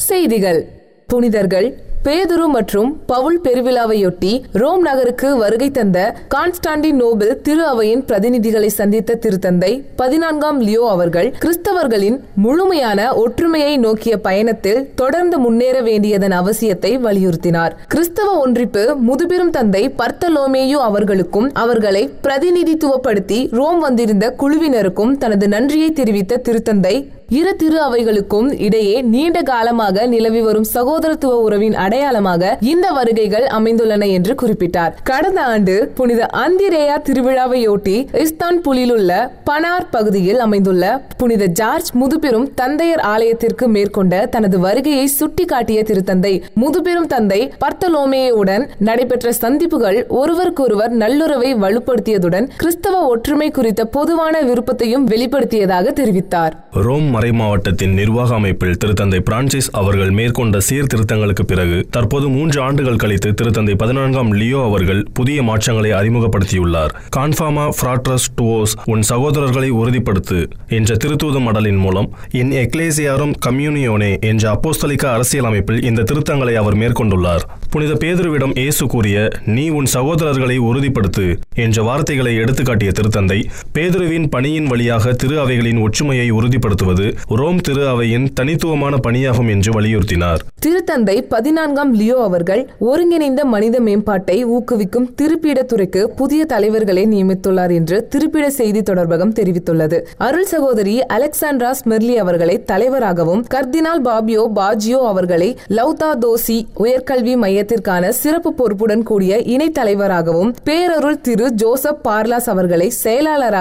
செய்திகள் புனிதர்கள் பேதுரு மற்றும் பவுல் பெருவிழாவையொட்டி ரோம் நகருக்கு வருகை தந்த கான்ஸ்டாண்டின் நோபல் திரு அவையின் பிரதிநிதிகளை சந்தித்த திருத்தந்தை பதினான்காம் லியோ அவர்கள் கிறிஸ்தவர்களின் முழுமையான ஒற்றுமையை நோக்கிய பயணத்தில் தொடர்ந்து முன்னேற வேண்டியதன் அவசியத்தை வலியுறுத்தினார் கிறிஸ்தவ ஒன்றிப்பு முதுபெரும் தந்தை பர்த்தலோமேயு அவர்களுக்கும் அவர்களை பிரதிநிதித்துவப்படுத்தி ரோம் வந்திருந்த குழுவினருக்கும் தனது நன்றியை தெரிவித்த திருத்தந்தை இரு திரு அவைகளுக்கும் இடையே நீண்ட காலமாக நிலவி வரும் சகோதரத்துவ உறவின் அடையாளமாக இந்த வருகைகள் அமைந்துள்ளன என்று குறிப்பிட்டார் கடந்த ஆண்டு புனித அந்திரேயா திருவிழாவையொட்டி இஸ்தான்புலில் உள்ள பனார் பகுதியில் அமைந்துள்ள புனித ஜார்ஜ் முதுபெரும் தந்தையர் ஆலயத்திற்கு மேற்கொண்ட தனது வருகையை சுட்டிக்காட்டிய திருத்தந்தை முதுபெரும் தந்தை பர்த்தலோமேயுடன் நடைபெற்ற சந்திப்புகள் ஒருவருக்கொருவர் நல்லுறவை வலுப்படுத்தியதுடன் கிறிஸ்தவ ஒற்றுமை குறித்த பொதுவான விருப்பத்தையும் வெளிப்படுத்தியதாக தெரிவித்தார் ரோம் மறைமாவட்டத்தின் நிர்வாக அமைப்பில் திருத்தந்தை பிரான்சிஸ் அவர்கள் மேற்கொண்ட சீர்திருத்தங்களுக்கு பிறகு தற்போது மூன்று ஆண்டுகள் கழித்து திருத்தந்தை பதினான்காம் லியோ அவர்கள் புதிய மாற்றங்களை அறிமுகப்படுத்தியுள்ளார் கான்ஃபாமா ஃப்ராட்ரஸ் டுவோஸ் உன் சகோதரர்களை உறுதிப்படுத்து என்ற திருத்தூத மடலின் மூலம் இன் எக்லேசியாரும் கம்யூனியோனே என்ற அப்போஸ்தலிக்க அரசியல் அமைப்பில் இந்த திருத்தங்களை அவர் மேற்கொண்டுள்ளார் புனித பேதுருவிடம் இயேசு கூறிய நீ உன் சகோதரர்களை உறுதிப்படுத்து என்ற வார்த்தைகளை எடுத்துக்காட்டிய திருத்தந்தை பேதுருவின் பணியின் வழியாக திரு அவைகளின் ஒற்றுமையை உறுதிப்படுத்துவது ரோம் திரு அவையின் தனித்துவமான பணியாகும் என்று வலியுறுத்தினார் திருத்தந்தை பதினான்காம் லியோ அவர்கள் ஒருங்கிணைந்த மனித மேம்பாட்டை ஊக்குவிக்கும் திருப்பீடத்துறைக்கு புதிய தலைவர்களை நியமித்துள்ளார் என்று திருப்பிட செய்தி தொடர்பகம் தெரிவித்துள்ளது அருள் சகோதரி அலெக்சாண்ட்ரா ஸ்மெர்லி அவர்களை தலைவராகவும் கர்தினால் பாபியோ பாஜியோ அவர்களை லவ்தா தோசி உயர்கல்வி மையத்திற்கான சிறப்பு பொறுப்புடன் கூடிய இணைத் தலைவராகவும் பேரருள் திரு ஜோசப் பார்லாஸ் அவர்களை செயலாளராக